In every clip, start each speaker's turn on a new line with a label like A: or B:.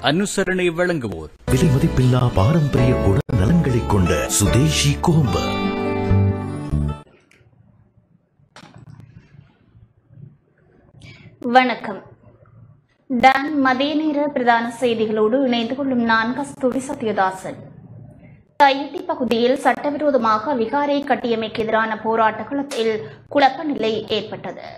A: அனுசரணை வழங்குவோர்
B: விலை மதிப்பில்லா பாரம்பரிய குண நலன்களை கொண்ட சுதேஷி கோம்பு
C: வணக்கம் டான் மதிய நேர பிரதான செய்திகளோடு இணைந்து கொள்ளும் நான் கஸ்தூரி சத்யதாசன் தையிட்டி பகுதியில் சட்டவிரோதமாக விகாரை கட்டியமைக்கு எதிரான போராட்ட களத்தில் குழப்ப நிலை ஏற்பட்டது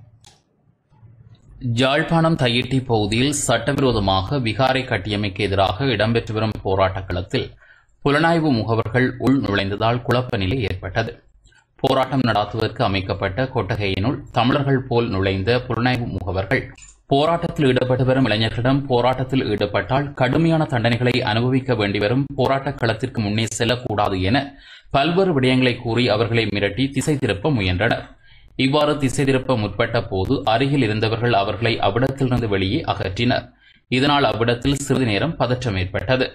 D: யாழ்ப்பாணம் தையிட்டி பகுதியில் சட்டவிரோதமாக விகாரை கட்டியமைக்கு எதிராக இடம்பெற்று வரும் போராட்டக் களத்தில் புலனாய்வு முகவர்கள் உள் நுழைந்ததால் குழப்ப நிலை ஏற்பட்டது போராட்டம் நடாத்துவதற்கு அமைக்கப்பட்ட கொட்டகையினுள் தமிழர்கள் போல் நுழைந்த புலனாய்வு முகவர்கள் போராட்டத்தில் ஈடுபட்டு வரும் இளைஞர்களிடம் போராட்டத்தில் ஈடுபட்டால் கடுமையான தண்டனைகளை அனுபவிக்க வேண்டி வரும் போராட்டக் களத்திற்கு முன்னே செல்லக்கூடாது என பல்வேறு விடயங்களை கூறி அவர்களை மிரட்டி திசை திருப்ப முயன்றனர் இவ்வாறு திசை திருப்ப முற்பட்ட போது அருகில் இருந்தவர்கள் அவர்களை அவ்விடத்திலிருந்து வெளியே அகற்றினர் இதனால் அவ்விடத்தில் சிறிது நேரம் பதற்றம் ஏற்பட்டது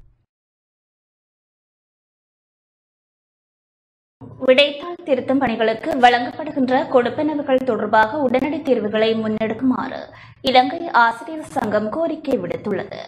C: விடைத்தாள் திருத்தும் பணிகளுக்கு வழங்கப்படுகின்ற கொடுப்பனவுகள் தொடர்பாக உடனடி தீர்வுகளை முன்னெடுக்குமாறு இலங்கை ஆசிரியர் சங்கம் கோரிக்கை விடுத்துள்ளது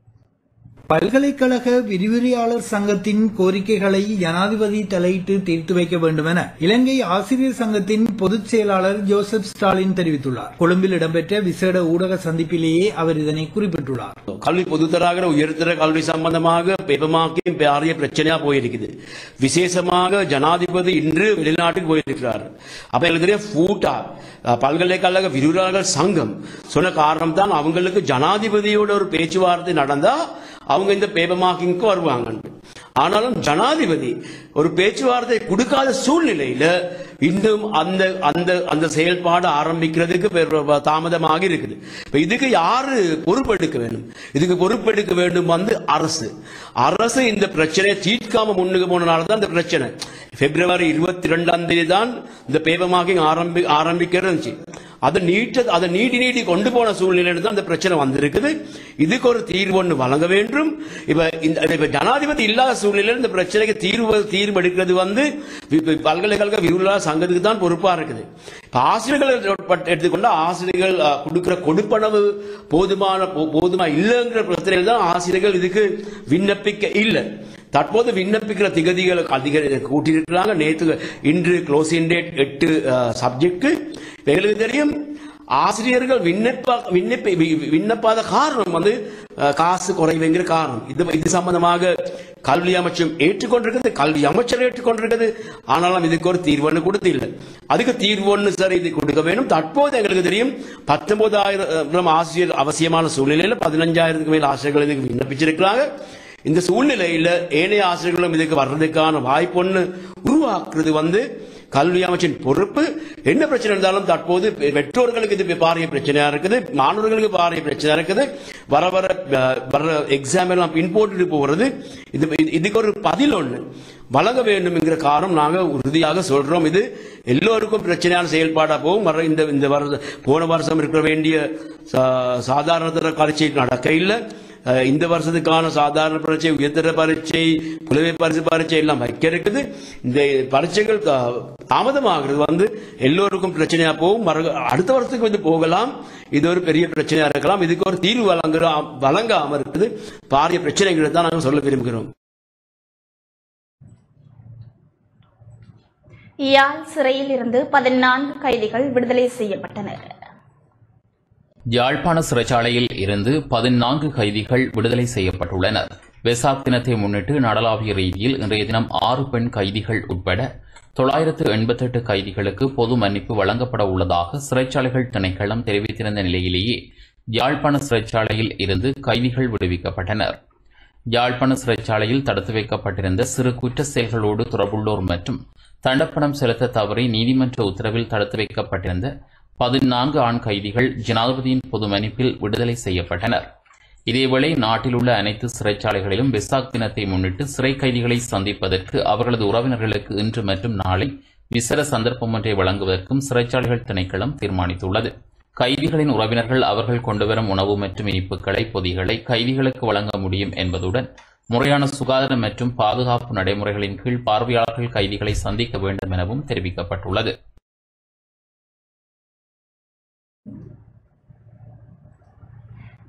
E: பல்கலைக்கழக விரிவுரையாளர் சங்கத்தின் கோரிக்கைகளை ஜனாதிபதி தலையிட்டு தீர்த்து வைக்க வேண்டும் என இலங்கை ஆசிரியர் சங்கத்தின் பொதுச் செயலாளர் ஜோசப் ஸ்டாலின் தெரிவித்துள்ளார் கொழும்பில் இடம்பெற்ற விசேட ஊடக சந்திப்பிலேயே அவர் இதனை குறிப்பிட்டுள்ளார்
F: கல்வி பொதுத்தராகிற உயர்தர கல்வி சம்பந்தமாக பெபமாக்கியும் பாரிய பிரச்சனையா போயிருக்குது விசேஷமாக ஜனாதிபதி இன்று வெளிநாட்டுக்கு போயிருக்கிறார் அப்ப எங்களுக்கு தெரியும் ஃபூட்டா பல்கலைக்கழக விரிவுரையாளர்கள் சங்கம் சொன்ன காரணம் தான் அவங்களுக்கு ஜனாதிபதியோட ஒரு பேச்சுவார்த்தை நடந்தா அவங்க இந்த பேபமாக்கிங்க்கு வருவாங்க ஆனாலும் ஜனாதிபதி ஒரு பேச்சுவார்த்தை கொடுக்காத சூழ்நிலையில இன்னும் அந்த அந்த அந்த செயல்பாடு ஆரம்பிக்கிறதுக்கு பெரு- தாமதமாக இருக்குது இப்ப இதுக்கு யாரு பொறுப்பெடுக்க வேண்டும் இதுக்கு பொறுப்பெடுக்க வேண்டும் வந்து அரசு அரசு இந்த பிரச்சனையை தீர்க்காம முன்னுக்கு போனனால தான் இந்த பிரச்சனை பிப்ரவரி இருபத்தி ரெண்டாம் தேதி தான் இந்த பேபமாக்கிங் ஆரம்பி ஆரம்பிக்கிறது இருந்துச்சு அதை நீட்ட அதை நீட்டி நீட்டி கொண்டு போன சூழ்நிலையில தான் இந்த பிரச்சனை வந்திருக்குது இதுக்கு ஒரு தீர்வு ஒன்று வழங்க வேண்டும் இப்ப இந்த இப்ப ஜனாதிபதி இல்லாத சூழ்நிலையில் இந்த பிரச்சனைக்கு தீர்வு தீர்வு எடுக்கிறது வந்து இப்ப பல்கலைக்கழக விரிவுரையாளர் சங்கத்துக்கு தான் பொறுப்பா இருக்குது இப்ப ஆசிரியர்கள் எடுத்துக்கொண்ட ஆசிரியர்கள் அஹ், கொடுக்கிற கொடுப்பனவு போதுமான போ- போதுமா இல்லைங்கிற பிரச்சனையில் தான் ஆசிரியர்கள் இதுக்கு விண்ணப்பிக்க இல்லை தற்போது விண்ணப்பிக்கிற திகதிகள் அதிக கூட்டியிருக்கிறாங்க நேற்று இன்று க்ளோசிங் டேட் எட்டு சப்ஜெக்ட் எங்களுக்கு தெரியும் ஆசிரியர்கள் விண்ணப்ப விண்ணப்ப வி- விண்ணப்பாத காரணம் வந்து அஹ், காசு குறைவுங்கிற காரணம் இது இது சம்பந்தமாக கல்வி அமைச்சம் ஏற்றுக்கொண்டிருக்கிறது கல்வி அமைச்சர் ஏற்றுக்கொண்டிருக்கிறது ஆனாலும் இதுக்கு ஒரு தீர்வு ஒன்று கொடுத்து இல்லை அதுக்கு தீர்வு ஒன்று சார் இது கொடுக்க வேண்டும் தற்போது எங்களுக்கு தெரியும் பத்தொன்பதாயிரம் ஆசிரியர் அவசியமான சூழ்நிலையில் பதினஞ்சாயிரத்துக்கு மேல் ஆசிரியர்கள் இதுக்கு விண்ணப்பிச்சிருக்கிறாங்க இந்த சூழ்நிலையில ஏனைய ஆசிரியர்களும் இதுக்கு வர்றதுக்கான வாய்ப்பு ஒன்று உருவாக்குறது வந்து கல்வி அமைச்சின் பொறுப்பு என்ன பிரச்சனை இருந்தாலும் தற்போது பெற்றோர்களுக்கு இது பாரிய பிரச்சனையா இருக்குது மாணவர்களுக்கு பாரிய பிரச்சனையா இருக்குது வர வர அஹ், வர எக்ஸாம் எல்லாம் பின்போட்டு போகிறது இது இது- இதுக்கு ஒரு பதில் ஒண்ணு வழங்க வேண்டும் என்கிற காரணம் நாங்க உறுதியாக சொல்றோம் இது எல்லோருக்கும் பிரச்சனையான செயல்பாடா போகும் வர இந்த இந்த வருஷ போன வருஷம் இருக்க வேண்டிய சா- சாதாரண தர பரீட்சை நடக்க இல்லை அஹ் இந்த வருஷத்துக்கான சாதாரண பரீட்சை உயர்தர பரீட்சை புலமை பரிசு பரீட்சை எல்லாம் வைக்க இருக்குது இந்த பரீட்சைகள் தா- தாமதமாகிறது வந்து எல்லோருக்கும் பிரச்சனையா போகும் மறு- அடுத்த வருஷத்துக்கு வந்து போகலாம் இது ஒரு பெரிய பிரச்சனையா இருக்கலாம் இதுக்கு ஒரு தீர்வு வழங்குற வழங்காம இருக்குது பாரிய பிரச்சனைகளை தான் நாங்கள் சொல்ல விரும்புகிறோம்
C: யாழ் சிறையில் இருந்து பதினான்கு கைதிகள் விடுதலை செய்யப்பட்டனர்
D: யாழ்ப்பாண சிறைச்சாலையில் இருந்து பதினான்கு கைதிகள் விடுதலை செய்யப்பட்டுள்ளனர் வெசாக் தினத்தை முன்னிட்டு நாடளாவிய ரீதியில் இன்றைய தினம் ஆறு பெண் கைதிகள் உட்பட தொள்ளாயிரத்து எண்பத்தெட்டு கைதிகளுக்கு பொது மன்னிப்பு வழங்கப்பட உள்ளதாக சிறைச்சாலைகள் திணைக்களம் தெரிவித்திருந்த நிலையிலேயே யாழ்ப்பாண சிறைச்சாலையில் இருந்து கைதிகள் விடுவிக்கப்பட்டனர் யாழ்ப்பாண சிறைச்சாலையில் தடுத்து வைக்கப்பட்டிருந்த சிறு குற்ற செயல்களோடு தொடர்புள்ளோர் மற்றும் தண்டப்பணம் செலுத்த தவறி நீதிமன்ற உத்தரவில் தடுத்து வைக்கப்பட்டிருந்த பதினான்கு ஆண் கைதிகள் ஜனாதிபதியின் பொது மன்னிப்பில் விடுதலை செய்யப்பட்டனர் இதேவேளை நாட்டில் உள்ள அனைத்து சிறைச்சாலைகளிலும் வெசாக் தினத்தை முன்னிட்டு சிறை கைதிகளை சந்திப்பதற்கு அவர்களது உறவினர்களுக்கு இன்று மற்றும் நாளை விசேட சந்தர்ப்பம் ஒன்றை வழங்குவதற்கும் சிறைச்சாலைகள் திணைக்களம் தீர்மானித்துள்ளது கைதிகளின் உறவினர்கள் அவர்கள் கொண்டுவரும் உணவு மற்றும் இனிப்புகளை பொதிகளை கைதிகளுக்கு வழங்க முடியும் என்பதுடன் முறையான சுகாதார மற்றும் பாதுகாப்பு நடைமுறைகளின் கீழ் பார்வையாளர்கள் கைதிகளை சந்திக்க வேண்டும் எனவும் தெரிவிக்கப்பட்டுள்ளது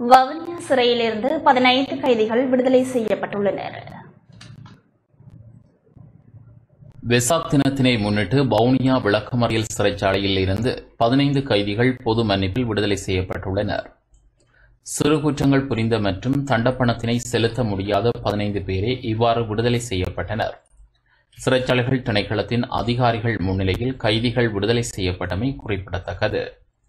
C: வவுனியா சிறையிலிருந்து பதினைந்து கைதிகள் விடுதலை செய்யப்பட்டுள்ளனர்
D: வெசாக் தினத்தினை முன்னிட்டு வவுனியா விளக்கமறியல் சிறைச்சாலையில் இருந்து பதினைந்து கைதிகள் பொது மன்னிப்பில் விடுதலை செய்யப்பட்டுள்ளனர் சிறு குற்றங்கள் புரிந்த மற்றும் தண்டப்பணத்தினை செலுத்த முடியாத பதினைந்து பேரே இவ்வாறு விடுதலை செய்யப்பட்டனர் சிறைச்சாலைகள் திணைக்களத்தின் அதிகாரிகள் முன்னிலையில் கைதிகள் விடுதலை செய்யப்பட்டமை குறிப்பிடத்தக்கது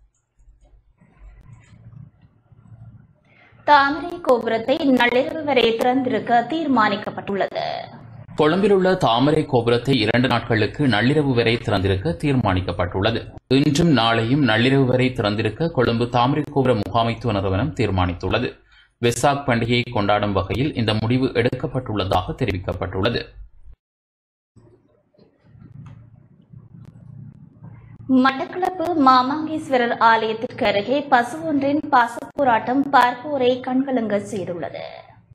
C: தாமரை கோபுரத்தை நள்ளிரவு வரை திறந்திருக்க தீர்மானிக்கப்பட்டுள்ளது
D: கொழும்பில் உள்ள தாமரை கோபுரத்தை இரண்டு நாட்களுக்கு நள்ளிரவு வரை திறந்திருக்க தீர்மானிக்கப்பட்டுள்ளது இன்றும் நாளையும் நள்ளிரவு வரை திறந்திருக்க கொழும்பு தாமரை கோபுர முகாமைத்துவ நிறுவனம் தீர்மானித்துள்ளது வெசாக் பண்டிகையை கொண்டாடும் வகையில் இந்த முடிவு எடுக்கப்பட்டுள்ளதாக தெரிவிக்கப்பட்டுள்ளது
C: மட்டக்களப்பு மாமாங்கேஸ்வரர் ஆலயத்திற்கு அருகே பசு ஒன்றின் பாசப்போராட்டம் பார்ப்போரை கண்கலங்க செய்துள்ளது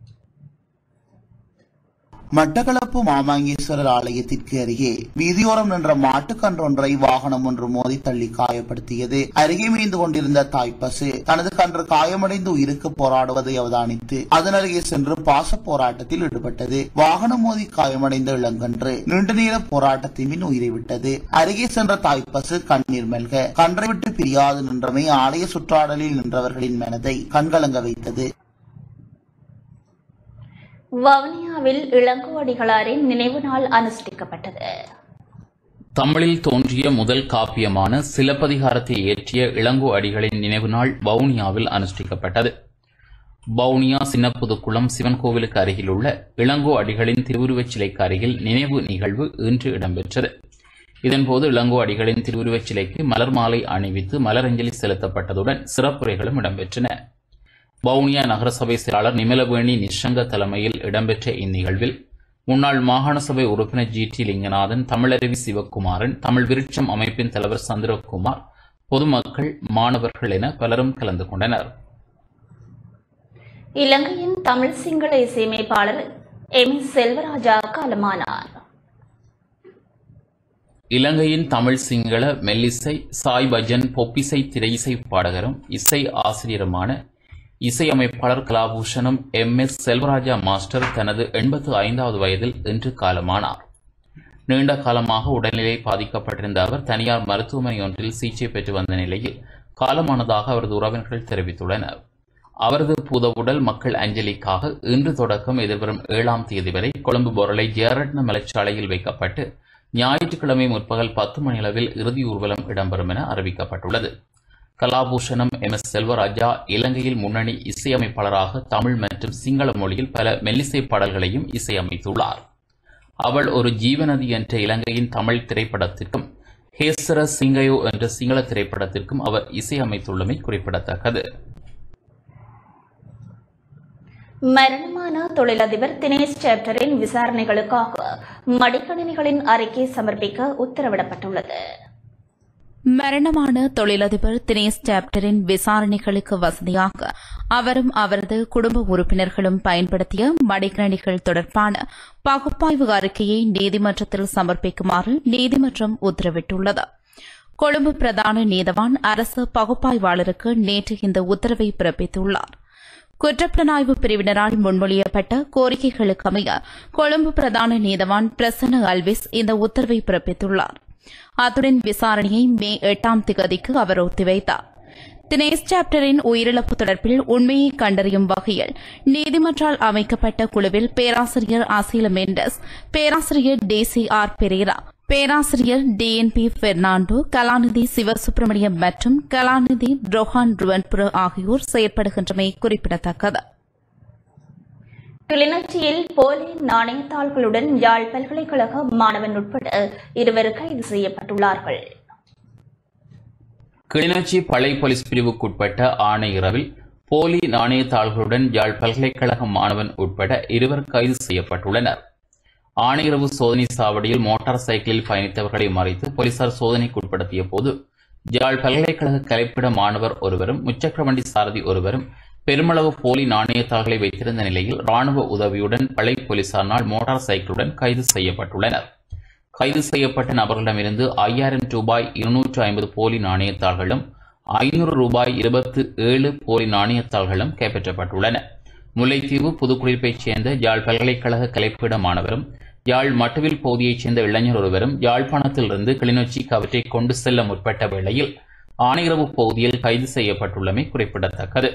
A: மட்டக்களப்பு மாமாங்கேஸ்வரர் ஆலயத்திற்கு அருகே வீதியோரம் நின்ற மாட்டுக்கன்றொன்றை வாகனம் ஒன்று மோதி தள்ளி காயப்படுத்தியது அருகே மீந்து கொண்டிருந்த தாய்ப்பசு தனது கன்று காயமடைந்து உயிருக்கு போராடுவதை அவதானித்து அதன் அருகே சென்று பாச போராட்டத்தில் ஈடுபட்டது வாகனம் மோதி காயமடைந்த இளங்கன்று நீண்ட நேர போராட்டத்தின் பின் உயிரை விட்டது அருகே சென்ற தாய்ப்பசு கண்ணீர் மெல்க கன்றை விட்டு பிரியாது நின்றமை ஆலய சுற்றாடலில் நின்றவர்களின் மனதை கண்கலங்க வைத்தது
C: வவுனியாவில் இளங்கோவடிகளாரின் நினைவு நாள் அனுஷ்டிக்கப்பட்டது
D: தமிழில் தோன்றிய முதல் காப்பியமான சிலப்பதிகாரத்தை இயற்றிய இளங்கோ அடிகளின் நினைவு நாள் வவுனியாவில் அனுஷ்டிக்கப்பட்டது வவுனியா சின்னப்புதுக்குளம் சிவன் கோவிலுக்கு அருகில் உள்ள இளங்கோ அடிகளின் திருவுருவச் சிலைக்கு அருகில் நினைவு நிகழ்வு இன்று இடம்பெற்றது இதன்போது இளங்கோ அடிகளின் திருவுருவச் சிலைக்கு மலர் மாலை அணிவித்து மலரஞ்சலி செலுத்தப்பட்டதுடன் சிறப்புரைகளும் இடம்பெற்றன வவுனியா நகரசபை செயலாளர் நிமலவேணி நிஷங்க தலைமையில் இடம்பெற்ற இந்நிகழ்வில் முன்னாள் மாகாண சபை உறுப்பினர் ஜி டி லிங்கநாதன் தமிழருவி சிவக்குமாரன் தமிழ் விருட்சம் அமைப்பின் தலைவர் சந்திரகுமார் பொதுமக்கள் மாணவர்கள் என பலரும் கலந்து கொண்டனர்
C: இலங்கையின் தமிழ் சிங்கள இசையமைப்பாளர் எம் எஸ் செல்வராஜா காலமானார்
D: இலங்கையின் தமிழ் சிங்கள மெல்லிசை சாய் பஜன் பொப்பிசை திரையிசை பாடகரும் இசை ஆசிரியருமான இசையமைப்பாளர் Kalabhushanam M S Selvaraja master தனது எண்பத்து ஐந்தாவது வயதில் இன்று காலமானார் நீண்ட காலமாக உடல்நிலை பாதிக்கப்பட்டிருந்த அவர் தனியார் மருத்துவமனை ஒன்றில் சிகிச்சை பெற்று வந்த நிலையில் காலமானதாக அவரது உறவினர்கள் தெரிவித்துள்ளனர் அவரது பூத உடல் மக்கள் அஞ்சலிக்காக இன்று தொடக்கம் எதிர்வரும் ஏழாம் தேதி வரை கொழும்பு பொருளை ஜெயரட்ன மலைச்சாலையில் வைக்கப்பட்டு ஞாயிற்றுக்கிழமை முற்பகல் பத்து மணியளவில் இறுதி ஊர்வலம் இடம்பெறும் என அறிவிக்கப்பட்டுள்ளது கலாபூஷணம் எம் எஸ் செல்வராஜா இலங்கையில் முன்னணி இசையமைப்பாளராக தமிழ் மற்றும் சிங்கள மொழியில் பல மெல்லிசை பாடல்களையும் இசையமைத்துள்ளார் அவள் ஒரு ஜீவநதி என்ற இலங்கையின் தமிழ் திரைப்படத்திற்கும் ஹேசர சிங்கயோ என்ற சிங்கள திரைப்படத்திற்கும் அவர் இசையமைத்துள்ளமை குறிப்பிடத்தக்கது
C: மரணமான தொழிலதிபர் தினேஷ் சாப்டரின் விசாரணைகளுக்காக மடிக்கணினிகளின் அறிக்கை சமர்ப்பிக்க உத்தரவிடப்பட்டுள்ளது
G: மரணமான தொழிலதிபர் தினேஷ் சாப்டரின் விசாரணைகளுக்கு வசதியாக அவரும் அவரது குடும்ப உறுப்பினர்களும் பயன்படுத்திய மடிக்கணினிகள் தொடர்பான பகுப்பாய்வு அறிக்கையை நீதிமன்றத்தில் சமர்ப்பிக்குமாறு நீதிமன்றம் உத்தரவிட்டுள்ளது கொழும்பு பிரதான நீதவான் அரசு பகுப்பாய்வாளருக்கு நேற்று இந்த உத்தரவை பிறப்பித்துள்ளார் குற்றப்புலனாய்வு பிரிவினரால் முன்மொழியப்பட்ட கோரிக்கைகளுக்கு அமைய கொழும்பு பிரதான நீதவான் பிரசன்ன அல்விஸ் இந்த உத்தரவை பிறப்பித்துள்ளார் அத்துடன் விசாரணையை மே எட்டாம் திகதிக்கு அவர் ஒத்திவைத்தார் தினேஷ் சாப்டரின் உயிரிழப்பு தொடர்பில் உண்மையை கண்டறியும் வகையில் நீதிமன்றால் அமைக்கப்பட்ட குழுவில் பேராசிரியர் அசீல மெண்டஸ் பேராசிரியர் டேசி ஆர் பெரேரா பேராசிரியர் டிஎன்பி பெர்னாண்டோ கலாநிதி சிவசுப்பிரமணியம் மற்றும் கலாநிதி ரோஹான் ருவன்புர ஆகியோர் செயற்படுகின்றமை குறிப்பிடத்தக்கது
C: கிளிநொச்சியில் போலி நாணயத்தாள்களுடன் யாழ் பல்கலைக்கழக மாணவன் உட்பட இருவர் கைது செய்யப்பட்டுள்ளார்கள்
D: கிளிநொச்சி பளை போலீஸ் பிரிவுக்குட்பட்ட ஆணையரவில் போலி நாணயத்தாள்களுடன் யாழ் பல்கலைக்கழக மாணவன் உட்பட இருவர் கைது செய்யப்பட்டுள்ளனர் ஆணையரவு சோதனை சாவடியில் மோட்டார் சைக்கிளில் பயணித்தவர்களை மறைத்து போலீசார் சோதனைக்கு உட்படுத்திய போது யாழ் பல்கலைக்கழக கலைப்பிட மாணவர் ஒருவரும் முச்சக்கரவண்டி சாரதி ஒருவரும் பெருமளவு போலி நாணயத்தாள்களை வைத்திருந்த நிலையில் ராணுவ உதவியுடன் பளை போலீசாரினால் மோட்டார் சைக்கிளுடன் கைது செய்யப்பட்டுள்ளனர் கைது செய்யப்பட்ட நபர்களிடமிருந்து ஐயாயிரம் ரூபாய் இருநூற்று ஐம்பது போலி நாணயத்தாள்களும் ஐநூறு ரூபாய் இருபத்து ஏழு போலி நாணயத்தாள்களும் கைப்பற்றப்பட்டுள்ளன முல்லைத்தீவு புதுக்குடியிருப்பைச் சேர்ந்த யாழ் பல்கலைக்கழக கலைப்பீட மாணவரும் யாழ் மட்டுவில் பகுதியைச் சேர்ந்த இளைஞர் ஒருவரும் யாழ்ப்பாணத்திலிருந்து கிளிநொச்சிக்கு அவற்றை கொண்டு செல்ல முற்பட்ட வேளையில் ஆணையரவு பகுதியில் கைது செய்யப்பட்டுள்ளமை குறிப்பிடத்தக்கது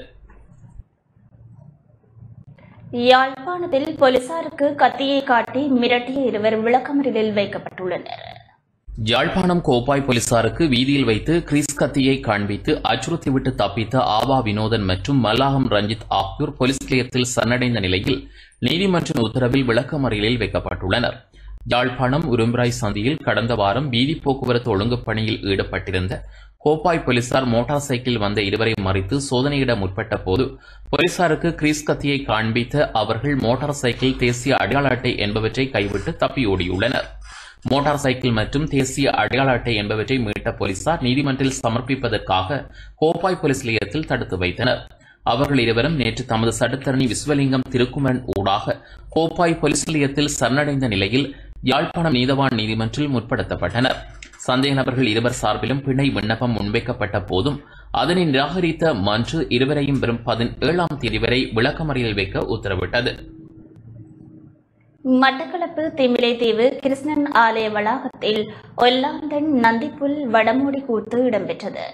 C: யாழ்ப்பாணத்தில் போலீசாருக்கு கத்தியை காட்டி மிரட்டிய இருவர் விளக்கமறியலில் வைக்கப்பட்டுள்ளனர்
D: யாழ்ப்பாணம் கோப்பாய் போலீசாருக்கு வீதியில் வைத்து கிறிஸ் கத்தியை காண்பித்து அச்சுறுத்திவிட்டு தப்பித்த ஆபா வினோதன் மற்றும் மல்லாகம் ரஞ்சித் ஆகியோர் போலீஸ் நிலையத்தில் சரணடைந்த நிலையில் நீதிமன்றின் உத்தரவில் விளக்கமறியலில் வைக்கப்பட்டுள்ளனர் யாழ்ப்பாணம் உரும்பிராய் சந்தியில் கடந்த வாரம் வீதி போக்குவரத்து ஒழுங்குப் பணியில் ஈடுபட்டிருந்த கோப்பாய் போலீசார் மோட்டார் சைக்கிள் வந்த இருவரை மறித்து சோதனையிட முற்பட்ட போது போலீசாருக்கு கிரீஸ் கத்தியை காண்பித்த அவர்கள் மோட்டார் சைக்கிள் தேசிய அடையாள அட்டை என்பவற்றை கைவிட்டு தப்பி ஓடியுள்ளனர் மோட்டார் சைக்கிள் மற்றும் தேசிய அடையாள அட்டை என்பவற்றை மீட்ட போலீசார் நீதிமன்றில் சமர்ப்பிப்பதற்காக கோப்பாய் போலீஸ் நிலையத்தில் தடுத்து வைத்தனர் அவர்கள் இருவரும் நேற்று தமது சட்டத்தரணி விஸ்வலிங்கம் திருக்குமரன் ஊடாக கோப்பாய் போலீஸ் நிலையத்தில் சரணடைந்த நிலையில் யாழ்ப்பாணம் நீதவான் நீதிமன்றில் முற்படுத்தப்பட்டனர் சந்தேக நபர்கள் இருவர் சார்பிலும் பிணை விண்ணப்பம் முன்வைக்கப்பட்ட போதும் அதனை நிராகரித்த மன்று இருவரையும் வரும் பதினேழாம் தேதி வரை விளக்கமறியல் வைக்க உத்தரவிட்டது
C: மட்டக்களப்பு திமிலைத்தீவு கிருஷ்ணன் ஆலய வளாகத்தில் ஒல்லாந்தன் நந்திப்புல் வடமோடி கூத்து இடம்பெற்றது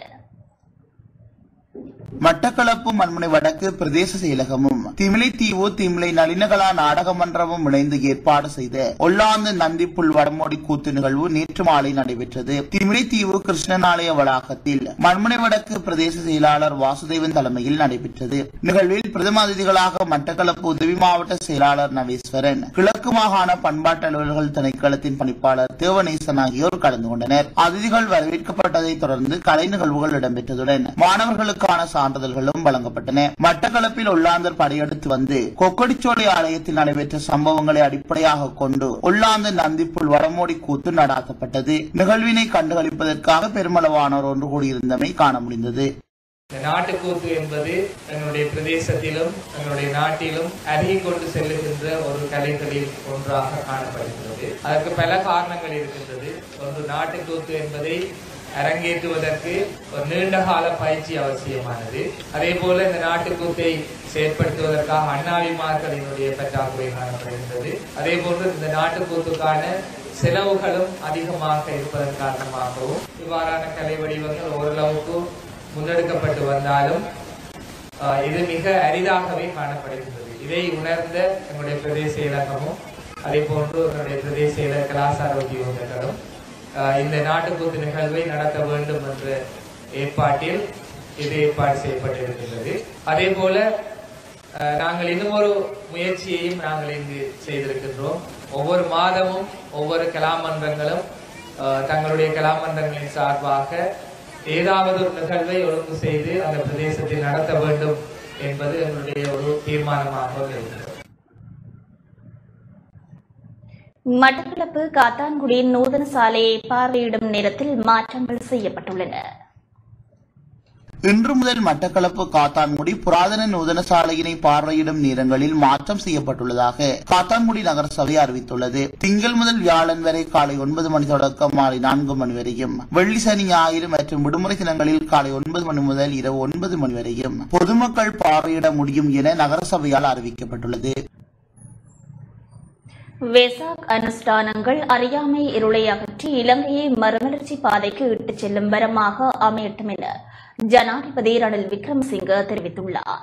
A: மட்டக்களப்பு மண்முனை வடக்கு பிரதேச செயலகமும் திமிலைத்தீவு திமிலை நளினகலா நாடக மன்றமும் இணைந்து ஏற்பாடு செய்த ஒல்லாந்து நந்திப்புல் வடமோடி கூத்து நிகழ்வு நேற்று மாலை நடைபெற்றது திமிலைத்தீவு கிருஷ்ணனாலய வளாகத்தில் மண்முனை வடக்கு பிரதேச செயலாளர் வாசுதேவன் தலைமையில் நடைபெற்றது நிகழ்வில் பிரதம அதிதிகளாக மட்டக்களப்பு உதவி மாவட்ட செயலாளர் நவேஸ்வரன் கிழக்கு மாகாண பண்பாட்டு அலுவலர்கள் திணைக்களத்தின் பணிப்பாளர் தேவநேசன் ஆகியோர் கலந்து கொண்டனர் அதிதிகள் வரவேற்கப்பட்டதைத் தொடர்ந்து கலை நிகழ்வுகள் இடம்பெற்றதுடன் மாணவர்களுக்கான சான்றிதழ்களும் வழங்கப்பட்டன மட்டக்களப்பில் உள்ளாந்தர் படையெடுத்து வந்து கொக்கடிச்சோலை ஆலயத்தில் நடைபெற்ற சம்பவங்களை அடிப்படையாக கொண்டு உள்ளாந்தர் நந்திப்புல் வடமோடி கூத்து நடாத்தப்பட்டது நிகழ்வினை கண்டுகளிப்பதற்காக பெருமளவானோர் ஒன்று கூடியிருந்தமை காண முடிந்தது
H: இந்த நாட்டுக்கூத்து என்பது எங்களுடைய பிரதேசத்திலும் எங்களுடைய நாட்டிலும் அருகி கொண்டு செல்லுகின்ற ஒரு கலைகளில் ஒன்றாக காணப்படுகிறது அதற்கு பல காரணங்கள் இருக்கின்றது ஒன்று நாட்டுக்கூத்து என்பதை அரங்கேற்றுவதற்கு ஒரு நீண்ட கால பயிற்சி அவசியமானது அதே போல இந்த நாட்டுக்கூத்தை செயற்படுத்துவதற்காக அண்ணாவிமார்களினுடைய பற்றாக்குறை காணப்படுகின்றது அதே போன்று இந்த நாட்டுக்கூத்துக்கான செலவுகளும் அதிகமாக இருப்பதன் காரணமாகவும் இவ்வாறான கலை வடிவங்கள் ஓரளவுக்கு முன்னெடுக்கப்பட்டு வந்தாலும் ஆஹ், இது மிக அரிதாகவே காணப்படுகின்றது இதை உணர்ந்த எங்களுடைய பிரதேச இலக்கமும் அதே போன்று எங்களுடைய பிரதேச இல கலாசார உத்தியோகர்களும் ஆஹ், இந்த நாட்டுக்கூத்து நிகழ்வை நடத்த வேண்டும் என்ற ஏற்பாட்டில் இது ஏற்பாடு செய்யப்பட்டிருக்கின்றது அதே போல ஆஹ், நாங்கள் இன்னும் ஒரு முயற்சியையும் நாங்கள் இங்கு செய்திருக்கின்றோம் ஒவ்வொரு மாதமும் ஒவ்வொரு கலாமன்றங்களும் ஆஹ், தங்களுடைய கலாமன்றங்களின் சார்பாக ஏதாவது ஒரு நிகழ்வை ஒழுங்கு செய்து அந்த பிரதேசத்தில் நடத்த வேண்டும் என்பது எங்களுடைய ஒரு தீர்மானமாக இருக்கிறது
C: மட்டக்களப்பு காத்தான்குடி நூதன சாலையை பார்வையிடும் நேரத்தில் மாற்றங்கள் செய்யப்பட்டுள்ளன
A: இன்று முதல் மட்டக்களப்பு காத்தான்குடி புராதன நூதன சாலையினை பார்வையிடும் நேரங்களில் மாற்றம் செய்யப்பட்டுள்ளதாக காத்தான்குடி நகரசபை அறிவித்துள்ளது திங்கள் முதல் வியாழன் வரை காலை ஒன்பது மணி தொடக்கம் மாலை நான்கு மணி வரையும் வெள்ளி சனி ஞாயிறு மற்றும் விடுமுறை தினங்களில் காலை ஒன்பது மணி முதல் இரவு ஒன்பது மணி வரையும் பொதுமக்கள் பார்வையிட முடியும் என நகரசபையால் அறிவிக்கப்பட்டுள்ளது
C: வெசாக் அனுஷ்டானங்கள் அறியாமை இருளை அகற்றி இலங்கையை மறுமலர்ச்சி பாதைக்கு இட்டுச் செல்லும் வரமாக அமையட்டும் என ஜனாதிபதி ரணில் விக்ரமசிங்க தெரிவித்துள்ளார்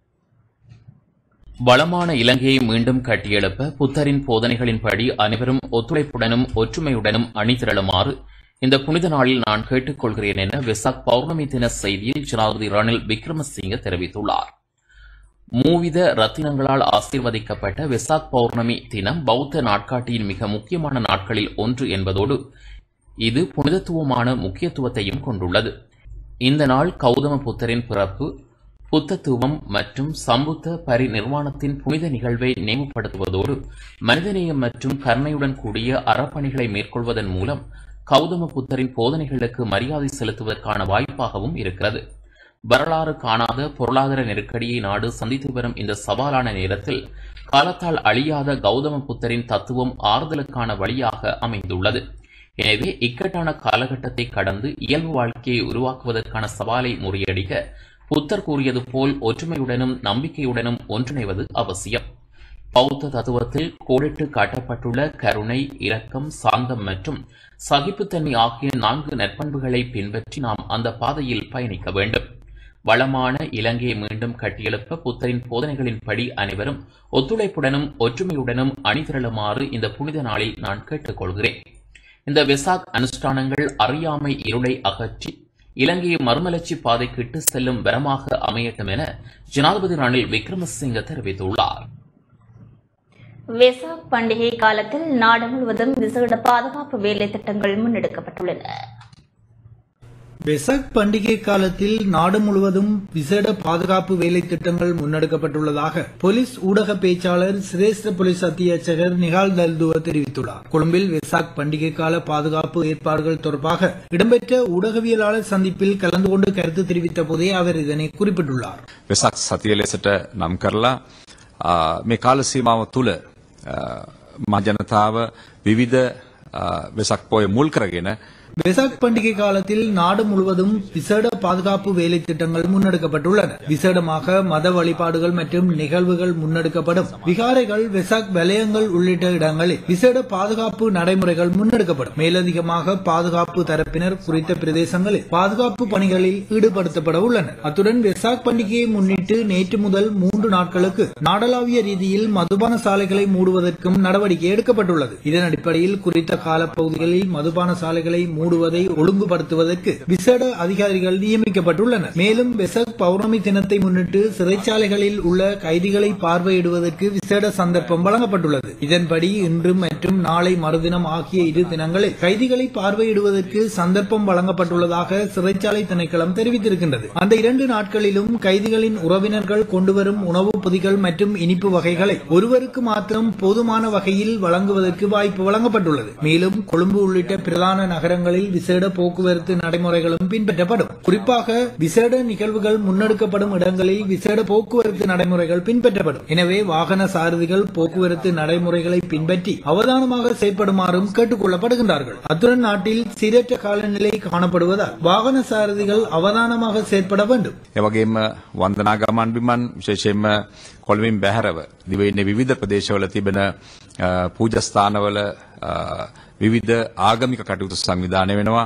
D: வளமான இலங்கையை மீண்டும் கட்டியெழுப்ப புத்தரின் போதனைகளின்படி அனைவரும் ஒத்துழைப்புடனும் ஒற்றுமையுடனும் அணிதிரளுமாறு இந்த புனித நாளில் நான் கேட்டுக்கொள்கிறேன் என வெசாக் பௌர்ணமி தின செய்தியில் ஜனாதிபதி ரணில் விக்ரமசிங்க தெரிவித்துள்ளார் மூவித ரத்தினங்களால் ஆசீர்வதிக்கப்பட்ட வெசாக் பௌர்ணமி தினம் பௌத்த நாட்காட்டியின் மிக முக்கியமான நாட்களில் ஒன்று என்பதோடு இது புனிதத்துவமான முக்கியத்துவத்தையும் கொண்டுள்ளது இந்த நாள் கௌதம புத்தரின் பிறப்பு புத்தத்துவம் மற்றும் சம்புத்த பரிநிர்வாணத்தின் புனித நிகழ்வை நினைவுபடுத்துவதோடு மனிதநேயம் மற்றும் கருணையுடன் கூடிய அறப்பணிகளை மேற்கொள்வதன் மூலம் கௌதம புத்தரின் போதனைகளுக்கு மரியாதை செலுத்துவதற்கான வாய்ப்பாகவும் இருக்கிறது வரலாறு காணாத பொருளாதார நெருக்கடியை நாடு சந்தித்து வரும் இந்த சவாலான நேரத்தில் காலத்தால் அழியாத கௌதம புத்தரின் தத்துவம் ஆறுதலுக்கான வழியாக அமைந்துள்ளது எனவே இக்கட்டான காலகட்டத்தை கடந்து இயல்பு வாழ்க்கையை உருவாக்குவதற்கான சவாலை முறியடிக்க புத்தர் கூறியது போல் ஒற்றுமையுடனும் நம்பிக்கையுடனும் ஒன்றிணைவது அவசியம் பௌத்த தத்துவத்தில் கோடிட்டு காட்டப்பட்டுள்ள கருணை இரக்கம் சாந்தம் மற்றும் சகிப்புத்தன்மை ஆகிய நான்கு நற்பண்புகளை பின்பற்றி நாம் அந்த பாதையில் பயணிக்க வேண்டும் வளமான இலங்கையை மீண்டும் கட்டியெழுப்ப புத்தரின் போதனைகளின்படி அனைவரும் ஒத்துழைப்புடனும் ஒற்றுமையுடனும் அணிதிரளுமாறு இந்த புனித நாளில் நான் கேட்டுக்கொள்கிறேன் இந்த வெசாக் அனுஷ்டானங்கள் அறியாமை இருளை அகற்றி இலங்கையை மறுமலர்ச்சி பாதைக்கு இட்டு செல்லும் வரமாக அமையட்டும் என ஜனாதிபதி ரணில் விக்ரமசிங்க தெரிவித்துள்ளார்
C: வெசாக் பண்டிகை காலத்தில் நாடு முழுவதும் விசேட பாதுகாப்பு வேலை திட்டங்கள் முன்னெடுக்கப்பட்டுள்ளன
E: வெசாக் பண்டிகை காலத்தில் நாடு முழுவதும் விசேட பாதுகாப்பு வேலை திட்டங்கள் முன்னெடுக்கப்பட்டுள்ளதாக போலீஸ் ஊடக பேச்சாளர் சிரேஷ்ட போலீஸ் அத்தியட்சகர் நிகால் தல்துவ தெரிவித்துள்ளார் கொழும்பில் வெசாக் பண்டிகை கால பாதுகாப்பு ஏற்பாடுகள் தொடர்பாக இடம்பெற்ற ஊடகவியலாளர் சந்திப்பில் கலந்து கொண்டு கருத்து தெரிவித்த போதே அவர் இதனை குறிப்பிட்டுள்ளார்
I: වෙසක් සතිය ලෙසට නම් කරලා ආ, මේ කාල සීමාව තුළ ආ, මා ජනතාව විවිධ ආ, වෙසක් පොය මුල් කරගෙන
E: வெசாக் பண்டிகை காலத்தில் நாடு முழுவதும் விசேட பாதுகாப்பு வேலை திட்டங்கள் முன்னெடுக்கப்பட்டுள்ளன விசேடமாக மத வழிபாடுகள் மற்றும் நிகழ்வுகள் முன்னெடுக்கப்படும் விகாரைகள் வெசாக் வலயங்கள் உள்ளிட்ட இடங்களில் விசேட பாதுகாப்பு நடைமுறைகள் முன்னெடுக்கப்படும் மேலதிகமாக பாதுகாப்பு தரப்பினர் குறித்த பிரதேசங்களில் பாதுகாப்பு பணிகளில் ஈடுபடுத்தப்பட உள்ளனர் அத்துடன் வெசாக் பண்டிகையை முன்னிட்டு நேற்று முதல் மூன்று நாட்களுக்கு நாடளாவிய ரீதியில் மதுபான சாலைகளை மூடுவதற்கும் நடவடிக்கை எடுக்கப்பட்டுள்ளது இதன் அடிப்படையில் குறித்த காலப்பகுதிகளில் மதுபான சாலைகளை மூடுவதை ஒழுங்குபடுத்துவதற்கு விசேட அதிகாரிகள் நியமிக்கப்பட்டுள்ளனர் மேலும் வெசக் பௌர்ணமி தினத்தை முன்னிட்டு சிறைச்சாலைகளில் உள்ள கைதிகளை பார்வையிடுவதற்கு விசேட சந்தர்ப்பம் வழங்கப்பட்டுள்ளது இதன்படி இன்று மற்றும் நாளை மறுதினம் ஆகிய இரு தினங்களில் கைதிகளை பார்வையிடுவதற்கு சந்தர்ப்பம் வழங்கப்பட்டுள்ளதாக சிறைச்சாலை திணைக்களம் தெரிவித்திருக்கின்றது அந்த இரண்டு நாட்களிலும் கைதிகளின் உறவினர்கள் கொண்டுவரும் உணவுப் பொதிகள் மற்றும் இனிப்பு வகைகளை ஒருவருக்கு மாத்திரம் போதுமான வகையில் வழங்குவதற்கு வாய்ப்பு வழங்கப்பட்டுள்ளது மேலும் கொழும்பு உள்ளிட்ட பிரதான நகரங்களில் விசேட போக்குவரத்து நடைமுறைகளும் பின்பற்றப்படும் குறிப்பாக விசேட நிகழ்வுகள் முன்னெடுக்கப்படும் இடங்களில் விசேட போக்குவரத்து நடைமுறைகள் பின்பற்றப்படும் எனவே வாகன சாரதிகள் போக்குவரத்து நடைமுறைகளை பின்பற்றி அவதானமாக செயற்படுமாறும் கேட்டுக் கொள்ளப்படுகின்றார்கள் அத்துடன் நாட்டில் சீரற்ற காலநிலை காணப்படுவதால் வாகன சாரதிகள் அவதானமாக செயற்பட வேண்டும்
I: එවගේම වන්දනා ගමන් බිමන් විශේෂයෙන්ම කොළඹින් බැහැරව දිවයිනේ විවිධ ප්‍රදේශවල තිබෙන අ, පූජස්ථානවල අ, විවිධ ආගමික කටයුතු සංවිධානය වෙනවා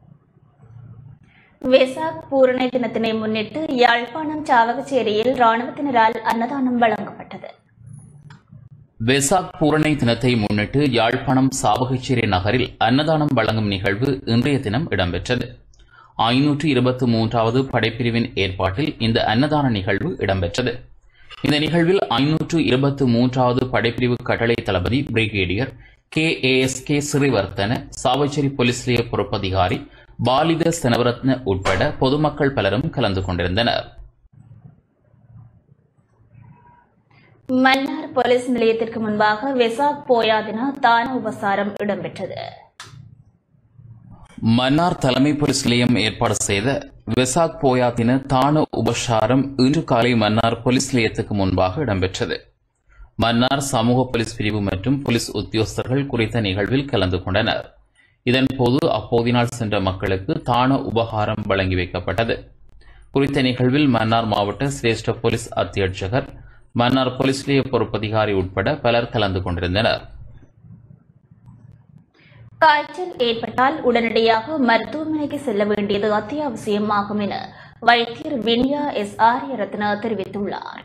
C: வெசாக் பூரண தினத்தினை முன்னிட்டு யாழ்ப்பாணம் சாவகச்சேரியில் ராணுவத்தினரால் அன்னதானம் வழங்கப்பட்டது
D: வெசாக் பூரணை தினத்தை முன்னிட்டு யாழ்ப்பாணம் சாவகச்சேரி நகரில் அன்னதானம் வழங்கும் நிகழ்வு இன்றைய தினம் இடம்பெற்றது ஐநூற்று இருபத்தி மூன்றாவது படைப்பிரிவின் ஏற்பாட்டில் இந்த அன்னதான நிகழ்வு இடம்பெற்றது இந்த நிகழ்வில் ஐநூற்று இருபத்தி மூன்றாவது படைப்பிரிவு கட்டளை தளபதி brigadier K A S K Siriwardhana Chavakachcheri police நிலைய பொறுப்பதிகாரி பாலித செனவரத்ன உட்பட பொதுமக்கள் பலரும் கலந்து கொண்டிருந்தனர்
C: மன்னார் போலீஸ் நிலையத்திற்கு முன்பாக வெசாக் போயா தின தான உபசாரம் இடம்பெற்றது
D: மன்னார் தலைமை போலீஸ் நிலையம் ஏற்பாடு செய்த வெசாக் போயா தின தான உபசாரம் இன்று காலை மன்னார் போலீஸ் நிலையத்துக்கு முன்பாக இடம்பெற்றது மன்னார் சமூக போலீஸ் பிரிவு மற்றும் போலீஸ் உத்தியோகஸ்தர்கள் குறித்த நிகழ்வில் கலந்து கொண்டனர் இதன்போது அப்போதினால் சென்ற மக்களுக்கு தான உபகாரம் வழங்கி வைக்கப்பட்டது குறித்த நிகழ்வில் மன்னார் மாவட்ட சிரேஷ்ட போலீஸ் அத்தியட்சகர் மன்னார் போலீஸ் நிலைய பொறுப்பதிகாரி உட்பட பலர் கலந்து கொண்டிருந்தனர்
C: காய்ச்சல் ஏற்பட்டால் உடனடியாக மருத்துவமனைக்கு செல்ல வேண்டியது அத்தியாவசியமாகும் என வைத்தியர் வின்யா எஸ் ஆரியரத்ன தெரிவித்துள்ளார்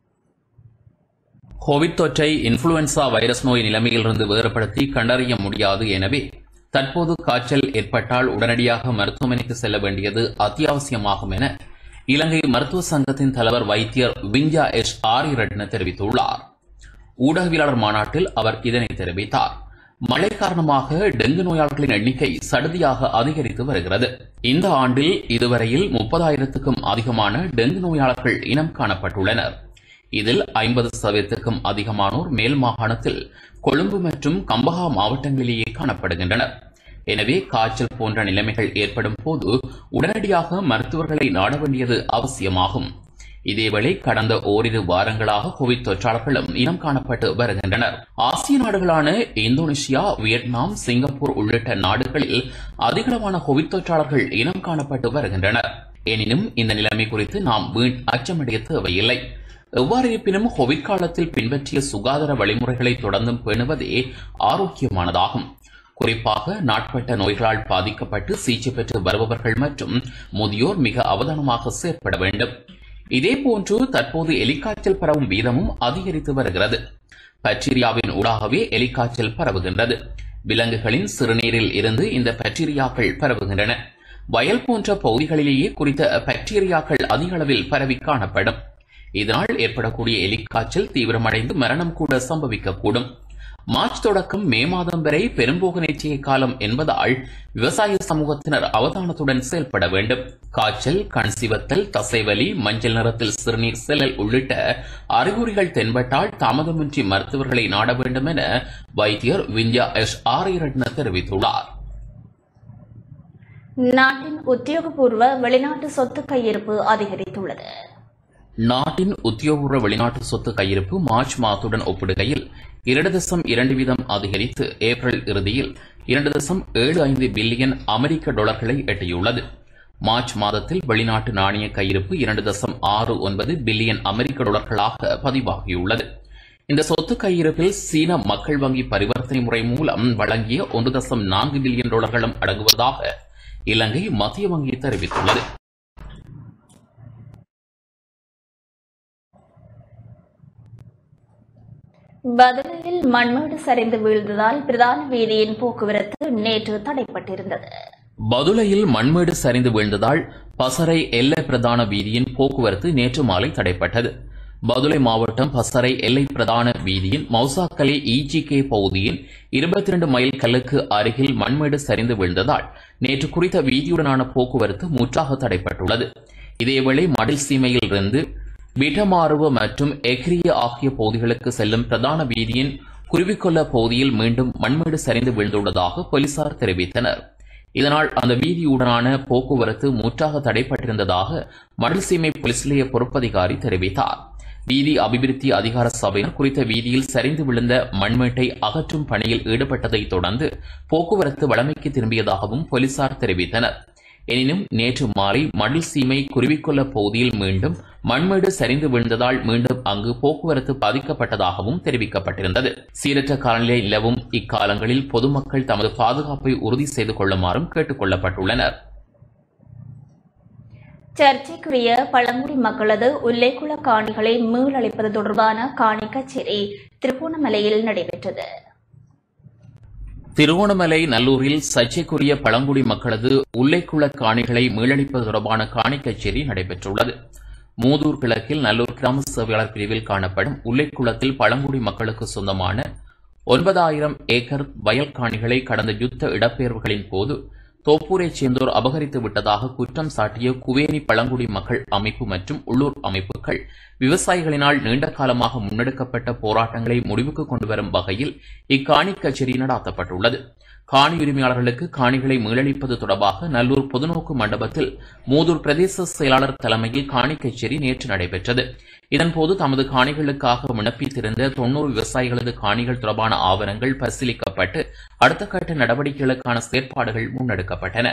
D: கோவிட் தொற்றை இன்ஃபுளுவன்சா வைரஸ் நோய் நிலைமையிலிருந்து வேறுபடுத்தி கண்டறிய முடியாது எனவே தற்போது காய்ச்சல் ஏற்பட்டால் உடனடியாக மருத்துவமனைக்கு செல்ல வேண்டியது அத்தியாவசியமாகும் என இலங்கை மருத்துவ சங்கத்தின் தலைவர் வைத்தியர் விஞ்யா எச் ஆரியரட்ன தெரிவித்துள்ளார் ஊடகவியலாளர் மாநாட்டில் அவர் இதனை தெரிவித்தார் மழை காரணமாக டெங்கு நோயாளர்களின் எண்ணிக்கை சடுதியாக அதிகரித்து வருகிறது இந்த ஆண்டில் இதுவரையில் முப்பதாயிரத்துக்கும் அதிகமான டெங்கு நோயாளர்கள் இனம் காணப்பட்டுள்ளனர் இதில் ஐம்பது சதவீதத்துக்கும் அதிகமானோர் மேல் மாகாணத்தில் கொழும்பு மற்றும் கம்பஹா மாவட்டங்களிலேயே காணப்படுகின்றனர் எனவே காய்ச்சல் போன்ற நிலைமைகள் ஏற்படும் போது உடனடியாக மருத்துவர்களை நாட வேண்டியது அவசியமாகும் இதேவேளை கடந்த ஓரிரு வாரங்களாக கோவிட் தொற்றாளர்களும் இனம் காணப்பட்டு வருகின்றனர் ஆசிய நாடுகளான இந்தோனேஷியா வியட்நாம் சிங்கப்பூர் உள்ளிட்ட நாடுகளில் அதிகளவான கோவிட் தொற்றாளர்கள் இனம் காணப்பட்டு வருகின்றனர் எனினும் இந்த நிலைமை குறித்து நாம் வீண் அச்சமடைய தேவையில்லை எவ்வாறு இருப்பினும் கோவிட் காலத்தில் பின்பற்றிய சுகாதார வழிமுறைகளை தொடர்ந்தும் பேணுவதே ஆரோக்கியமானதாகும் குறிப்பாக நாட்பட்ட நோய்களால் பாதிக்கப்பட்டு சிகிச்சை பெற்று வருபவர்கள் மற்றும் முதியோர் மிக அவதானமாக செயற்பட வேண்டும் இதேபோன்று தற்போது எலிக்காய்ச்சல் பரவும் வீதமும் அதிகரித்து வருகிறது பாக்டீரியாவின் ஊடாகவே எலிக்காய்ச்சல் பரவுகின்றது விலங்குகளின் சிறுநீரில் இருந்து இந்த பாக்டீரியாக்கள் பரவுகின்றன வயல் போன்ற பகுதிகளிலேயே குறித்த பாக்டீரியாக்கள் அதிக அளவில் பரவி காணப்படும் இதனால் ஏற்படக்கூடிய எலிக்காய்ச்சல் தீவிரமடைந்து மரணம் கூட சம்பவிக்கக்கூடும் மார்ச் தொடக்கம் மே மாதம் வரை பெரும்போக நேர்ச்சியை காலம் என்பதால் விவசாய சமூகத்தினர் அவதானத்துடன் செயல்பட வேண்டும் காய்ச்சல் கண் சிவத்தல் தசைவலி மஞ்சள் நிறத்தில் சிறுநீர் செல்லல் உள்ளிட்ட அறிகுறிகள் தென்பட்டால் தாமதமின்றி மருத்துவர்களை நாட வேண்டும் என வைத்தியர் விந்தியா எஸ் ஆரியரட்ன தெரிவித்துள்ளார்
C: நாட்டின் உத்தியோகபூர்வ வெளிநாட்டு சொத்து கையிருப்பு அதிகரித்துள்ளது
D: நாட்டின் உத்தியோகபூர்வ வெளிநாட்டு சொத்து கையிருப்பு மார்ச் மாதத்துடன் ஒப்பிடுகையில் இரண்டு தசம் இரண்டு வீதம் அதிகரித்து ஏப்ரல் இறுதியில் இரண்டு தசம் ஏழு ஐந்து பில்லியன் அமெரிக்க டாலர்களை எட்டியுள்ளது மார்ச் மாதத்தில் வெளிநாட்டு நாணய கையிருப்பு இரண்டு தசம் ஆறு ஒன்பது பில்லியன் அமெரிக்க டாலர்களாக பதிவாகியுள்ளது இந்த சொத்து கையிருப்பில் சீன மக்கள் வங்கி பரிவர்த்தனை முறை மூலம் வழங்கிய ஒன்று தசம் நான்கு பில்லியன் டாலர்களும் அடங்குவதாக இலங்கை மத்திய வங்கி தெரிவித்துள்ளது
C: பதுளையில் மண்மேடு சரிந்து வீழ்ந்ததால் பிரதான வீதியின் போக்குவரத்து நேற்று தடைப்பட்டிருந்தது
D: பதுளையில் மண்மேடு சரிந்து வீழ்ந்ததால் பசறை எல்லை பிரதான வீதியின் போக்குவரத்து நேற்று மாலை தடைப்பட்டது பதுளை மாவட்டம் பசறை எல்லை பிரதான வீதியின் மௌசாக்கலை இஜிகே பகுதியின் இருபத்தி இரண்டு மைல் கல்லுக்கு அருகில் மண்மேடு சரிந்து வீழ்ந்ததால் நேற்று குறித்த வீதியுடனான போக்குவரத்து முற்றாக தடைப்பட்டுள்ளது இதேவேளை மடில் சீமையில் இருந்து விடமாறுவ மற்றும் எக்ரிய ஆகிய பகுதிகளுக்கு செல்லும் பிரதான வீதியின் குருவிக்கொல்ல பகுதியில் மீண்டும் மண்மேடு சரிந்து வீழ்ந்துள்ளதாக போலீசார் தெரிவித்தனர் இதனால் அந்த வீதியுடனான போக்குவரத்து முற்றாக தடைப்பட்டிருந்ததாக மடல்சீமை போலீஸ் நிலைய பொறுப்பதிகாரி தெரிவித்தார் வீதி அபிவிருத்தி அதிகார சபையினர் குறித்த வீதியில் சரிந்து விழுந்த மண்மேட்டை அகற்றும் பணியில் ஈடுபட்டதை தொடர்ந்து போக்குவரத்து வழமைக்கு திரும்பியதாகவும் போலீசார் தெரிவித்தனர் எனினும் நேற்று மாலை மடில் சீமை குருவிக்கொல்ல பகுதியில் மீண்டும் மண்மேடு சரிந்து விழுந்ததால் மீண்டும் அங்கு போக்குவரத்து பாதிக்கப்பட்டதாகவும் தெரிவிக்கப்பட்டிருந்தது சீரற்ற காலநிலை நிலவும் இக்காலங்களில் பொதுமக்கள் தமது பாதுகாப்பை உறுதி செய்து கொள்ளுமாறும் கேட்டுக் கொள்ளப்பட்டுள்ளனர்
C: சர்ச்சைக்குரிய பழங்குடி மக்களது உல்லைக்குள காணிகளை மீளளிப்பது தொடர்பான காணி கச்சேரி திருகோணமலையில் நடைபெற்றது
D: திருவோணமலை நல்லூரில் சர்ச்சைக்குரிய பழங்குடி மக்களது உள்ளைக்குள காணிகளை மீளளிப்பது தொடர்பான காணி கச்சேரி நடைபெற்றுள்ளது மூதூர் கிழக்கில் நல்லூர் கிராம சேவையாளர் பிரிவில் காணப்படும் உள்ளைக்குளத்தில் பழங்குடி மக்களுக்கு சொந்தமான ஒன்பதாயிரம் ஏக்கர் வயல் காணிகளை கடந்த யுத்த இடப்பெயர்வுகளின் போது தோப்பூரைச் சேர்ந்தோர் அபகரித்து விட்டதாக குற்றம் சாட்டிய குவேனி பழங்குடி மக்கள் அமைப்பு மற்றும் உள்ளூர் அமைப்புகள் விவசாயிகளினால் நீண்ட காலமாக முன்னெடுக்கப்பட்ட போராட்டங்களை முடிவுக்கு கொண்டுவரும் வகையில் இக்காணி கச்சேரி நடாத்தப்பட்டுள்ளது காணி உரிமையாளர்களுக்கு காணிகளை மீளளிப்பது தொடர்பாக நல்லூர் பொதுநோக்கு மண்டபத்தில் மூதூர் பிரதேச செயலாளர் தலைமையில் காணி கச்சேரி நேற்று நடைபெற்றது இதன்போது தமது காணிகளுக்காக விண்ணப்பித்திருந்த தொன்னூறு விவசாயிகளது காணிகள் தொடர்பான ஆவணங்கள் பரிசீலிக்கப்பட்டு அடுத்த கட்ட நடவடிக்கைகளுக்கான செயற்பாடுகள் முன்னெடுக்கப்பட்டன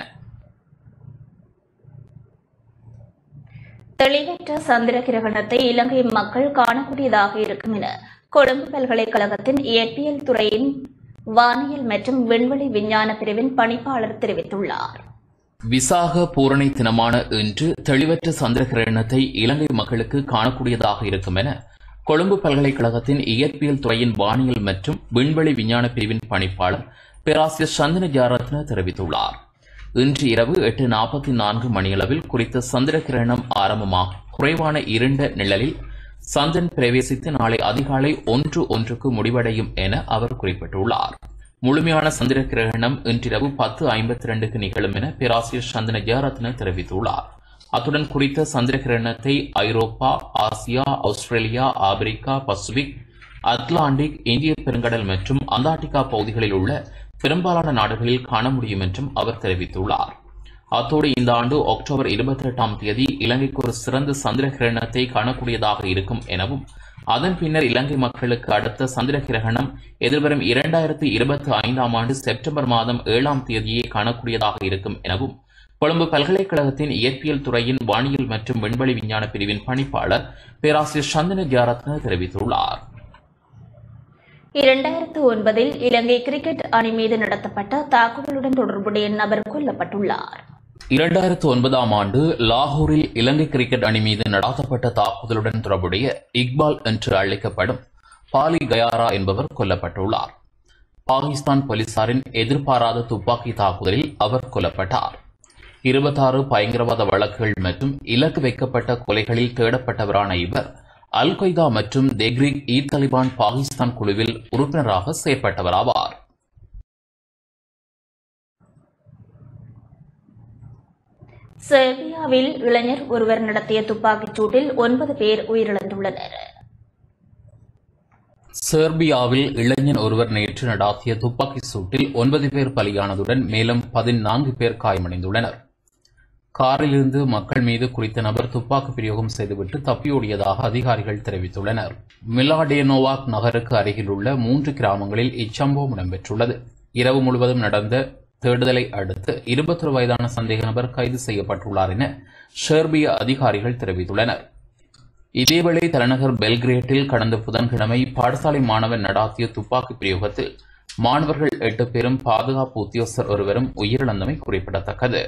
C: தெளிவற்ற சந்திர கிரகணத்தை இலங்கை மக்கள் காணக்கூடியதாக இருக்கும் என கொழும்பு பல்கலைக்கழகத்தின் இயற்பியல் துறையின் வானியல் மற்றும் விண்வெளி விஞ்ஞான பிரிவின் பணிப்பாளர் தெரிவித்துள்ளார்
D: விசாக பூரணை தினமான இன்று தெளிவற்ற சந்திர கிரகணத்தை இலங்கை மக்களுக்கு காணக்கூடியதாக இருக்கும் என கொழும்பு பல்கலைக்கழகத்தின் இயற்பியல் துறையின் வானியல் மற்றும் விண்வெளி விஞ்ஞான பிரிவின் பணிப்பாளர் பேராசிரியர் சந்தன ஜாரத்ன தெரிவித்துள்ளார் இன்று இரவு எட்டு நாற்பத்தி நான்கு மணியளவில் குறித்த சந்திர கிரகணம் ஆரம்பமாக குறைவான இருண்ட நிழலில் சந்திரன் பிரவேசித்து நாளை அதிகாலை ஒன்று ஒன்றுக்கு முடிவடையும் என அவர் குறிப்பிட்டுள்ளார் முழுமையான சந்திர கிரகணம் இன்றிரவு பத்து ஐம்பத்தி ரெண்டுக்கு நிகழும் என பேராசிரியர் சந்தன ஜெயரத்ன தெரிவித்துள்ளார் அத்துடன் குறித்த சந்திர கிரகணத்தை ஐரோப்பா Asia Australia Africa Pacific Atlantic இந்திய பெருங்கடல் மற்றும் அந்தார்டிகா பகுதிகளில் உள்ள பெரும்பாலான நாடுகளில் காண முடியும் என்றும் அவர் தெரிவித்துள்ளார் அத்தோடு இந்த ஆண்டு அக்டோபர் இருபத்தி எட்டாம் தேதி இலங்கைக்கு ஒரு சிறந்த சந்திர கிரகணத்தை காணக்கூடியதாக இருக்கும் எனவும் அதன் பின்னர் இலங்கை மக்களுக்கு அடுத்த சந்திர கிரகணம் எதிர்வரும் இரண்டாயிரத்தி இருபத்தி ஐந்தாம் ஆண்டு செப்டம்பர் மாதம் ஏழாம் தேதியே காணக்கூடியதாக இருக்கும் எனவும் கொழும்பு பல்கலைக்கழகத்தின் இயற்பியல் துறையின் வானியல் மற்றும் விண்வெளி விஞ்ஞான பிரிவின் பணிப்பாளர் பேராசிரியர் சந்தன ஜாரத்ன தெரிவித்துள்ளார்
C: இரண்டாயிரத்து ஒன்பதில் இலங்கை கிரிக்கெட் அணி மீது நடத்தப்பட்ட தாக்குதலுடன் தொடர்புடைய நபர் கொல்லப்பட்டுள்ளார்
D: இரண்டாயிரத்து ஒன்பதாம் ஆண்டு லாகூரில் இலங்கை கிரிக்கெட் அணி மீது நடாத்தப்பட்ட தாக்குதலுடன் தொடர்புடைய இக்பால் என்று அழைக்கப்படும் பாலி கயாரா என்பவர் கொல்லப்பட்டுள்ளார் பாகிஸ்தான் போலீசாரின் எதிர்பாராத துப்பாக்கி தாக்குதலில் அவர் கொல்லப்பட்டார் இருபத்தாறு பயங்கரவாத வழக்குகள் மற்றும் இலக்கு வைக்கப்பட்ட கொலைகளில் தேடப்பட்டவரான இவர் அல் கொய்தா மற்றும் தெக்ரிக் இ தலிபான் பாகிஸ்தான் குழுவில் உறுப்பினராக செயற்பட்டவராவார்
C: செர்பியாவில் இளைஞர் ஒருவர் நடத்திய துப்பாக்கிச் சூட்டில் ஒன்பது பேர் உயிரிழந்துள்ளனர்
D: செர்பியாவில் இளைஞன் ஒருவர் நேற்று நடாத்திய துப்பாக்கி சூட்டில் ஒன்பது பேர் பலியானதுடன் மேலும் பதினான்கு பேர் காயமடைந்துள்ளனர் காரிலிருந்து மக்கள் மீது குறித்த நபர் துப்பாக்கி பிரயோகம் செய்துவிட்டு தப்பியோடியதாக அதிகாரிகள் தெரிவித்துள்ளனர் மிலாடேனோவாக் நகருக்கு அருகிலுள்ள மூன்று கிராமங்களில் இச்சம்பவம் இடம்பெற்றுள்ளது இரவு முழுவதும் நடந்த தேடுதலை அடுத்து இருபத்தொரு வயதான சந்தேக நபர் கைது செய்யப்பட்டுள்ளார் என செர்பிய அதிகாரிகள் தெரிவித்துள்ளனர் இதேவேளை தலைநகர் பெல்கிரேட்டில் கடந்த புதன்கிழமை பாடசாலை மாணவன் நடாத்திய துப்பாக்கி பிரயோகத்தில் மாணவர்கள் எட்டு பேரும் பாதுகாப்பு உத்தியோகஸ்தர் ஒருவரும் உயிரிழந்தமை குறிப்பிடத்தக்கது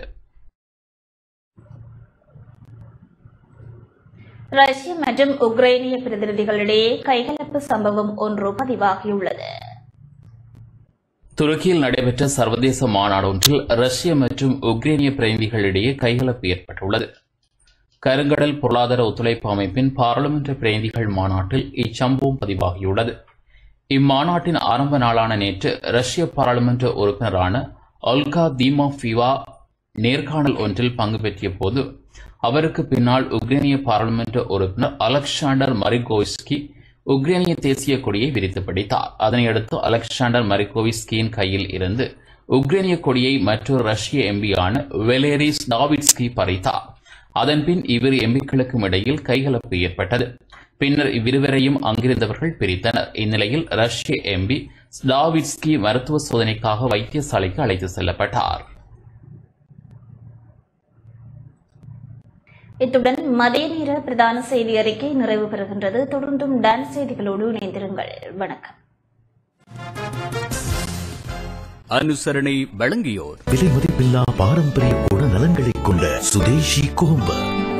C: ரஷ்ய மற்றும் உக்ரைனிய பிரதிநிதிகளிடையே கைகலப்பு சம்பவம் ஒன்று பதிவாகியுள்ளது
D: துருக்கியில் நடைபெற்ற சர்வதேச மாநாடு ஒன்றில் ரஷ்ய மற்றும் உக்ரைனிய பிரதிநிதிகளிடையே கைகலப்பு ஏற்பட்டுள்ளது கருங்கடல் பொருளாதார ஒத்துழைப்பு அமைப்பின் பாராளுமன்ற பிரதிநிதிகள் மாநாட்டில் இச்சம்பவம் பதிவாகியுள்ளது இம்மாநாட்டின் ஆரம்ப நாளான நேற்று ரஷ்ய பாராளுமன்ற உறுப்பினரான ஒல்கா தீமாஃபிவா நேர்காணல் ஒன்றில் பங்கு பெற்றிய போது அவருக்கு பின்னால் உக்ரைனிய பாராளுமன்ற உறுப்பினர் அலெக்சாண்டர் மரிகோய்ஸ்கி உக்ரைனிய தேசிய கொடியை விரித்து பிடித்தார் அதனையடுத்து அலெக்சாண்டர் மரிகோவிஸ்கியின் கையில் இருந்து உக்ரைனிய கொடியை மற்றொரு ரஷ்ய எம்பியான வெலேரி ஸ்டாவிட்ஸ்கி பறித்தார் அதன்பின் இவ்விரு எம்பிக்களுக்கும் இடையில் கைகலப்பு ஏற்பட்டது பின்னர் இவ்விருவரையும் அங்கிருந்தவர்கள் பிரித்தனர் இந்நிலையில் ரஷ்ய எம்பி ஸ்டாவிட்ஸ்கி மருத்துவ சோதனைக்காக வைத்தியசாலைக்கு அழைத்து செல்லப்பட்டார்
C: இத்துடன் மதிய நேர பிரதான செய்தி அறிக்கை நிறைவு பெறுகின்றது தொடர்ந்தும் டான்ஸ் செய்திகளோடு இணைந்திருங்கள் வணக்கம்
J: அனுசரணை வழங்கியோர்
B: விலை மதிப்பில்லா பாரம்பரிய குணநலங்களைக் கொண்ட சுதேஷி கோம்பு